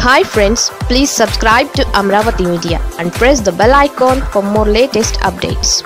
hi friends please subscribe to Amaravati media and press the bell icon for more latest updates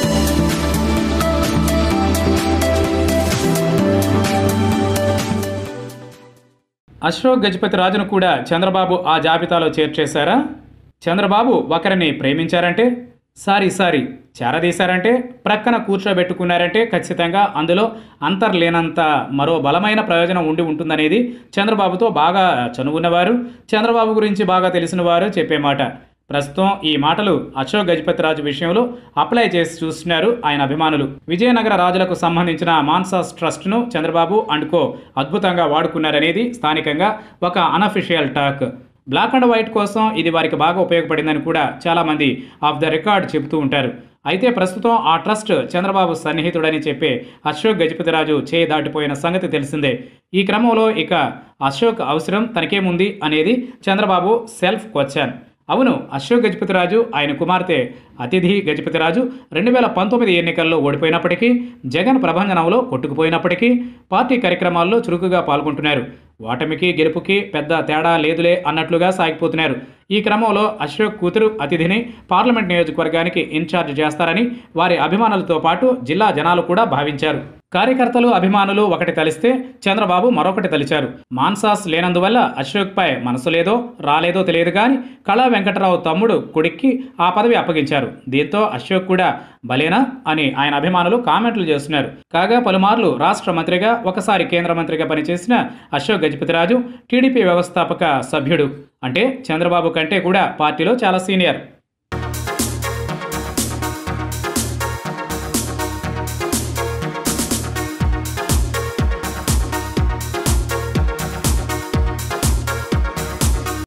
Ashok Gajapathi రాజును కూడా చంద్రబాబు ఆ జాబితాలో చేర్చేశారా చంద్రబాబు ఒకరిని ప్రేమించారంటే సారీ సారీ చేరదీశారంటే ప్రక్కన కూర్చోబెట్టుకున్నారంటే ఖచ్చితంగా అందులో అంతర్లేనంత మరో బలమైన ప్రయోజనం ఉండి ఉంటుందనేది చంద్రబాబుతో బాగా చనువున్నవారు చంద్రబాబు గురించి బాగా తెలిసిన వారు చెప్పే మాట ప్రస్తుతం ఈ మాటలు అశోక్ గజపతిరాజు విషయంలో అప్లై చేసి చూస్తున్నారు ఆయన అభిమానులు విజయనగర రాజులకు సంబంధించిన మాన్సాస్ ట్రస్ట్ను చంద్రబాబు అండ్ కో అద్భుతంగా వాడుకున్నారనేది స్థానికంగా ఒక unofficial talk black and white కోసం ఇది వారికి బాగా ఉపయోగపడిందని కూడా చాలామంది ఆఫ్ ద రికార్డ్ చెబుతూ ఉంటారు అయితే ప్రస్తుతం ఆ ట్రస్ట్ చంద్రబాబు సన్నిహితుడని చెప్పే అశోక్ గజపతిరాజు చేయి దాటిపోయిన సంగతి తెలిసిందే ఈ క్రమంలో ఇక అశోక్ అవసరం తనకేముంది అనేది చంద్రబాబు సెల్ఫ్ క్వశ్చన్ అవును అశోక్ గజపతిరాజు ఆయన కుమార్తె అతిథి గజపతిరాజు రెండు వేల పంతొమ్మిది ఎన్నికల్లో ఓడిపోయినప్పటికీ జగన్ ప్రభంజనంలో కొట్టుకుపోయినప్పటికీ పార్టీ కార్యక్రమాల్లో చురుకుగా పాల్గొంటున్నారు ఓటమికి గెలుపుకి పెద్ద తేడా లేదులే అన్నట్లుగా సాగిపోతున్నారు ఈ క్రమంలో అశోక్ కూతురు అతిథిని పార్లమెంట్ నియోజకవర్గానికి ఇన్ఛార్జ్ చేస్తారని వారి అభిమానులతో పాటు జిల్లా జనాలు కూడా భావించారు కార్యకర్తలు అభిమానులు ఒకటి తలిస్తే చంద్రబాబు మరొకటి తలిచారు మాన్సాస్ లేనందువల్ల అశోక్పై మనసు లేదో రాలేదో తెలియదు కానీ కళా వెంకటరావు తమ్ముడు కొడుక్కి ఆ పదవి అప్పగించారు దీంతో అశోక్ కూడా భలేనా అని ఆయన అభిమానులు కామెంట్లు చేస్తున్నారు కాగా పలుమార్లు రాష్ట్ర మంత్రిగా ఒకసారి కేంద్ర మంత్రిగా పనిచేసిన అశోక్ గజపతిరాజు టీడీపీ వ్యవస్థాపక సభ్యుడు అంటే చంద్రబాబు కంటే కూడా పార్టీలో చాలా సీనియర్